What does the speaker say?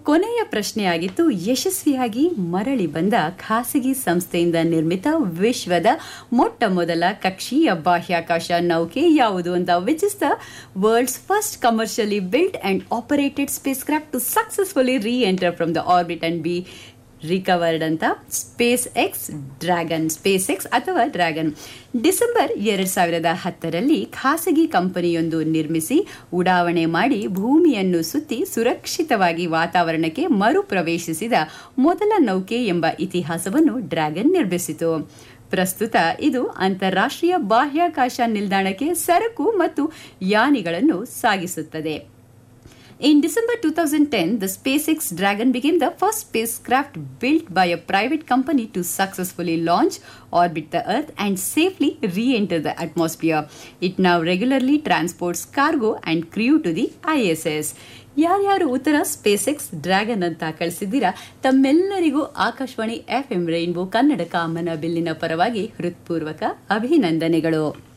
ಕೊನೆಯ ಪ್ರಶ್ನೆಯಾಗಿತ್ತು ಯಶಸ್ವಿಯಾಗಿ ಮರಳಿ ಬಂದ ಖಾಸಗಿ ಸಂಸ್ಥೆಯಿಂದ ನಿರ್ಮಿತ ವಿಶ್ವದ ಮೊಟ್ಟ ಮೊದಲ ಕಕ್ಷೀಯ ಬಾಹ್ಯಾಕಾಶ ನೌಕೆ ಯಾವುದು ಅಂತ which is the world's first commercially built and operated spacecraft to successfully reenter from the orbit and be recovered ಅಂತ SpaceX Dragon SpaceX ಅಥವಾ ಡ್ರ್ಯಾಗನ್ ಡಿಸೆಂಬರ್ ಎರಡ್ ಸಾವಿರದ ಹತ್ತರಲ್ಲಿ ಖಾಸಗಿ ಕಂಪನಿಯೊಂದು ನಿರ್ಮಿಸಿ ಉಡಾವಣೆ ಮಾಡಿ ಭೂಮಿಯನ್ನು ಸುತ್ತಿ ಸುರಕ್ಷಿತವಾಗಿ ವಾತಾವರಣಕ್ಕೆ ಮರು ಪ್ರವೇಶಿಸಿದ ಮೊದಲ ನೌಕೆ ಎಂಬ ಇತಿಹಾಸವನ್ನು ಡ್ರ್ಯಾಗನ್ ನಿರ್ಮಿಸಿತು ಪ್ರಸ್ತುತ ಇದು ಅಂತಾರಾಷ್ಟ್ರೀಯ ಬಾಹ್ಯಾಕಾಶ ನಿಲ್ದಾಣಕ್ಕೆ ಸರಕು ಮತ್ತು ಯಾನಿಗಳನ್ನು ಸಾಗಿಸುತ್ತದೆ In December 2010, the SpaceX Dragon became the first spacecraft built by a private company to successfully launch, orbit the Earth, and safely re enter the atmosphere. It now regularly transports cargo and crew to the ISS. ಯಾರ್ಯಾರು ಉತ್ತರ space SpaceX dragon ಅಂತ ಕಳಿಸಿದ್ದೀರಾ ತಮ್ಮೆಲ್ಲರಿಗೂ Akashvani F M rainbow Kannada ಕಾಮನ ಬಿಲ್ಲಿನ ಪರವಾಗಿ ಹೃತ್ಪೂರ್ವಕ ಅಭಿನಂದನೆಗಳು